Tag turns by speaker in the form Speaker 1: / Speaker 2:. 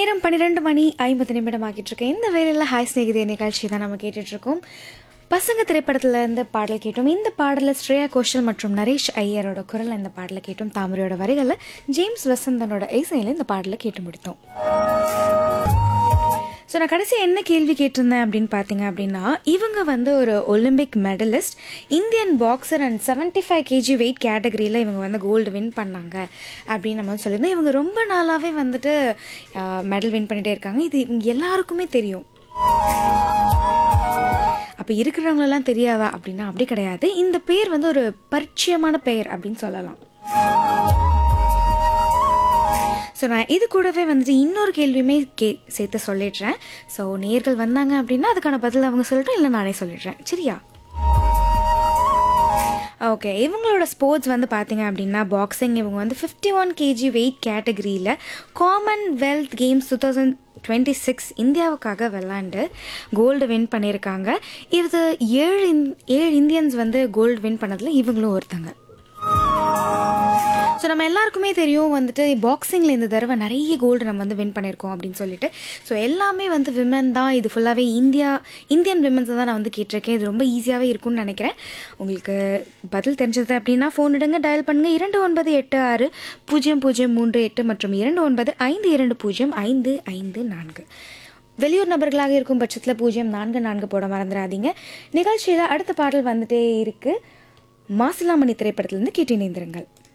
Speaker 1: நேரம் பன்னிரெண்டு மணி ஐம்பது நிமிடம் ஆகிட்டு இருக்கு இந்த வேலையில் ஹாய் ஸ்நேகிதே நிகழ்ச்சி தான் நம்ம கேட்டுட்டு இருக்கோம் பசங்க திரைப்படத்துல இருந்து பாடல் கேட்டோம் இந்த பாடலில் ஸ்ரேயா கோஷல் மற்றும் நரேஷ் ஐயரோட குரல் இந்த பாடலை கேட்டோம் தாமரையோட வரிகளில் ஜேம்ஸ் வசந்தனோட இசையில் இந்த பாடலை கேட்டு முடித்தோம் ஸோ நான் கடைசி என்ன கேள்வி கேட்டிருந்தேன் அப்படின்னு பார்த்தீங்க அப்படின்னா இவங்க வந்து ஒரு Olympic medallist Indian boxer and seventy five KG weight கேட்டகரியில் இவங்க வந்து கோல்டு வின் பண்ணாங்க அப்படின்னு நம்ம வந்து சொல்லியிருந்தோம் இவங்க ரொம்ப நாளாகவே வந்துட்டு மெடல் வின் பண்ணிகிட்டே இருக்காங்க இது இவங்க எல்லாருக்குமே தெரியும் அப்போ இருக்கிறவங்களெல்லாம் தெரியாதா அப்படின்னா அப்படி கிடையாது இந்த பேர் வந்து ஒரு பரிச்சயமான பெயர் அப்படின்னு சொல்லலாம் ஸோ நான் இது கூடவே வந்துட்டு இன்னொரு கேள்வியுமே கே சேர்த்து சொல்லிடுறேன் ஸோ நேர்கள் வந்தாங்க அப்படின்னா அதுக்கான பதில் அவங்க சொல்லிட்டோம் இல்லை நானே சொல்லிடுறேன் சரியா ஓகே இவங்களோட ஸ்போர்ட்ஸ் வந்து பார்த்தீங்க அப்படின்னா பாக்ஸிங் இவங்க வந்து ஃபிஃப்டி ஒன் கேஜி வெயிட் கேட்டகரியில் Commonwealth Games two thousand twenty six இந்தியாவுக்காக விளாண்டு கோல்டு வின் பண்ணியிருக்காங்க இது ஏழு இந் ஏழு இந்தியன்ஸ் வந்து கோல்டு வின் பண்ணதில் இவங்களும் ஒருத்தங்க ஸோ நம்ம எல்லாருக்குமே தெரியும் வந்துட்டு பாக்ஸிங்கில் இந்த தடவை நிறைய கோல்டு நம்ம வந்து வின் பண்ணியிருக்கோம் அப்படின்னு சொல்லிட்டு ஸோ எல்லாமே வந்து விமன் தான் இது ஃபுல்லாகவே இந்தியா இந்தியன் விமன்ஸ் தான் நான் வந்து கேட்டிருக்கேன் இது ரொம்ப ஈஸியாகவே இருக்கும்னு நினைக்கிறேன் உங்களுக்கு பதில் தெரிஞ்சது அப்படின்னா ஃபோன் எடுங்க டயல் பண்ணுங்கள் இரண்டு ஒன்பது எட்டு ஆறு பூஜ்ஜியம் பூஜ்ஜியம் மூன்று எட்டு மற்றும் இரண்டு ஒன்பது ஐந்து இரண்டு பூஜ்ஜியம் ஐந்து ஐந்து நான்கு வெளியூர் நபர்களாக இருக்கும் பட்சத்தில் பூஜ்ஜியம் நான்கு நான்கு போட மறந்துடாதீங்க நிகழ்ச்சியில் அடுத்த பாடல் வந்துட்டே இருக்குது மாசிலாமணி திரைப்படத்திலிருந்து கேட்டு இணைந்திருங்கள்